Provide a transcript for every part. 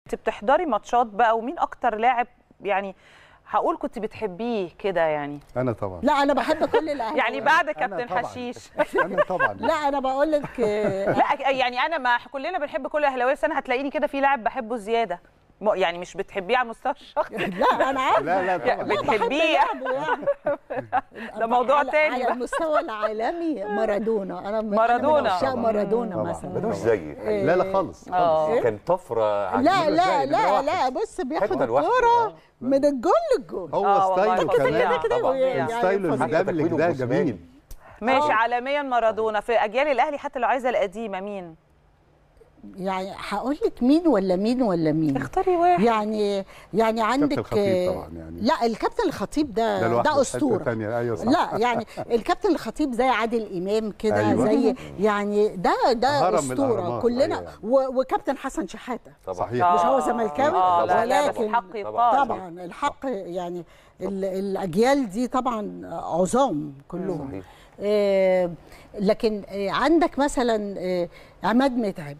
بتحضري ماتشات بقى ومين اكتر لاعب يعني هقول كنت بتحبيه كده يعني انا طبعا لا انا بحب كل الاهلاويه يعني بعد أنا كابتن طبعاً. حشيش انا طبعا لا انا بقول لك آه، لا يعني انا ما كلنا بنحب كل الاهلاويه بس انا هتلاقيني كده في لاعب بحبه زياده م- يعني مش بتحبيه على المستوى الشخصي لا انا عارفه لا لا يعني طبعا لا، بحب بتحبيه لعبه يعني. ده موضوع على- تاني على بقى. المستوى العالمي مارادونا انا من- مارادونا. أنا من عشاق طبعاً. مارادونا طبعاً. مثلا ده مش زيي لا لا خالص آه. خالص كان طفره عجيبة. لا لا زي لا الواحد. لا بص بياخد حتة لوحده. الكوره من الجول للجول هو آه والله ستايله فظيع. كمان كده طبعاً. يعني ستايله فظيع. المدبلج تكوينه ده جسماني. جميل ماشي آه. عالميا مارادونا في اجيال الاهلي حتى لو عايزه القديمه مين يعني هقول لك مين ولا مين ولا مين اختاري واحد يعني يعني عندك الخطيب طبعاً يعني. لا الكابتن الخطيب ده لوحده ده في حتة اسطوره تانية. ايوه صح لا يعني الكابتن الخطيب زي عادل امام كده أيوة. زي يعني ده ده هرم من اسطوره الأهرامات. كلنا أيوة. و- وكابتن حسن شحاته طبعا صحيح مش هو آه. زملكاوي اه لا لا بس ولكن الحق طبعاً. يقال طبعا الحق يعني ال- الاجيال دي طبعا عظام كلهم صحيح. آه لكن آه عندك مثلا آه عماد متعب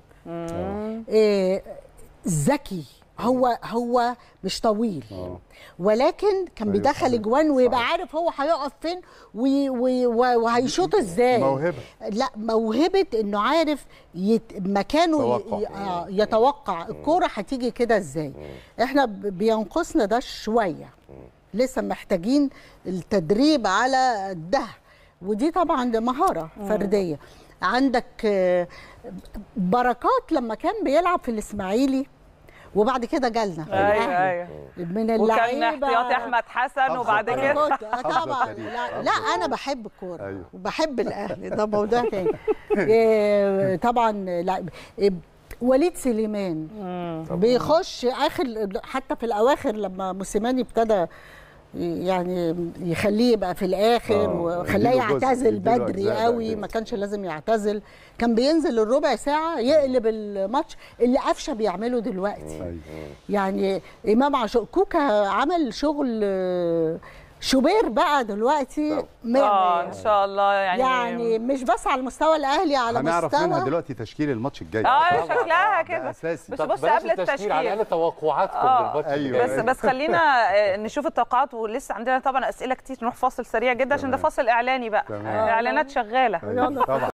آه ذكي هو هو مش طويل ولكن كان أيوة بيدخل صحيح. اجوان ويبقى صحيح. عارف هو هيقف فين وي- وي- وي- وهيشوط ازاي موهبة. لا موهبه انه عارف يت... مكانه ي... توقع. ي... آه، يتوقع الكوره هتيجي كده ازاي احنا ب- بينقصنا ده شويه لسه محتاجين التدريب على ده ودي طبعا ده مهاره فرديه عندك آه، بركات لما كان بيلعب في الاسماعيلي وبعد كده جالنا في ايوه الأهلي. ايوه من وكان اللعيبه احتياطي احمد حسن وبعد كده بركات آه حافظة طبعا التاريخ. لا, حافظة لا التاريخ. انا بحب الكوره أيوه. وبحب الاهلي ده موضوع تاني إيه، طبعا لا إيه، وليد سليمان بيخش اخر حتى في الاواخر لما موسيماني ابتدى يعني يخليه يبقى في الاخر آه، وخلاه يديله جزء، يعتزل يديله بدري أجزاء بقى قوي كده. ما كانش لازم يعتزل كان بينزل الربع ساعه يقلب الماتش اللي قفشه بيعمله دلوقتي أيوة. يعني امام عاشور كوكا عمل شغل آه، شوبير بقى دلوقتي مية اه مية. ان شاء الله يعني يعني مش بس على المستوى الاهلي على هنعرف منها مستوى دلوقتي تشكيل الماتش الجاي اه طبعاً. شكلها ده كده اساسي بس طب بص بلاش قبل التشكيل على التشكيل الاقل توقعاتكم آه. للماتش أيوة. بس بس خلينا آه، نشوف التوقعات ولسه عندنا طبعا اسئله كتير نروح فاصل سريع جدا عشان ده تمام. فاصل اعلاني بقى تمام. الاعلانات شغاله أيوة. طبعا